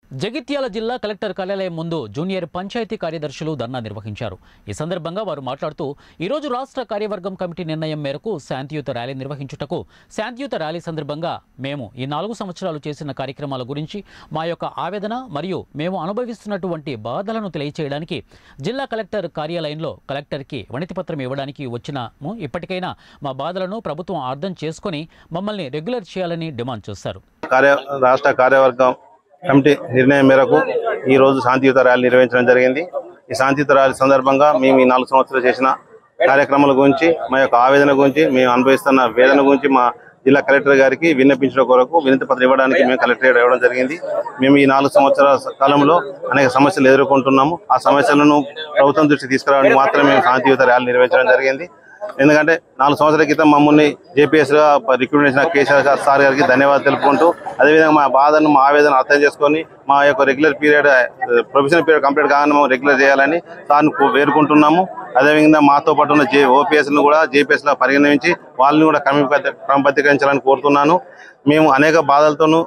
జగిత్యాల జిల్లా కలెక్టర్ కార్యాలయం ముందు జూనియర్ పంచాయతీ కార్యదర్శులు ధర్నా నిర్వహించారు ఈ సందర్భంగా వారు మాట్లాడుతూ ఈరోజు రాష్ట్ర కార్యవర్గం కమిటీ నిర్ణయం మేరకు శాంతియుత ర్యాలీ నిర్వహించుటకు శాంతియుత ర్యాలీ సందర్భంగా మేము ఈ నాలుగు సంవత్సరాలు చేసిన కార్యక్రమాల గురించి మా యొక్క ఆవేదన మరియు మేము అనుభవిస్తున్నటువంటి బాధలను తెలియచేయడానికి జిల్లా కలెక్టర్ కార్యాలయంలో కలెక్టర్కి వినతిపత్రం ఇవ్వడానికి వచ్చినాము ఇప్పటికైనా మా బాధలను ప్రభుత్వం అర్థం చేసుకొని మమ్మల్ని రెగ్యులర్ చేయాలని డిమాండ్ చేశారు కార్య రాష్ట్ర కార్యవర్గం కమిటీ నిర్ణయం మేరకు ఈ రోజు శాంతియుత ర్యాలీ నిర్వహించడం జరిగింది ఈ శాంతియుత ర్యాలీ సందర్భంగా మేము ఈ నాలుగు సంవత్సరాలు చేసిన కార్యక్రమాల గురించి మా యొక్క ఆవేదన గురించి మేము అనుభవిస్తున్న వేదన గురించి మా జిల్లా కలెక్టర్ గారికి విన్నపించడం కొరకు వినతి పత్రం ఇవ్వడానికి మేము కలెక్టరేట్ ఇవ్వడం జరిగింది మేము ఈ నాలుగు సంవత్సరాల కాలంలో అనేక సమస్యలు ఎదుర్కొంటున్నాము ఆ సమస్యలను ప్రభుత్వం దృష్టి తీసుకురావడానికి మాత్రమే మేము శాంతియుత ర్యాలీ నిర్వహించడం జరిగింది ఎందుకంటే నాలుగు సంవత్సరాల క్రితం మమ్మల్ని జేపీఎస్ గా రిక్రూట్ చేసిన కేసీఆర్ గారు సార్ గారికి ధన్యవాదాలు తెలుపుకుంటూ అదేవిధంగా మా బాధను మా ఆవేదన అర్థం చేసుకొని మా యొక్క regular period professional period complete కాగానే మేము రెగ్యులర్ చేయాలని సార్ని కో- వేడుకుంటున్నాము అదేవిధంగా మాతో పాటు ఉన్న జే ఓపీఎస్ ను కూడా జేపీఎస్ లో పరిగణించి వాళ్ళని కూడా క్రమబద్ధ క్రమబద్ధీకరించాలని కోరుతున్నాను మేము అనేక బాధలతోనూ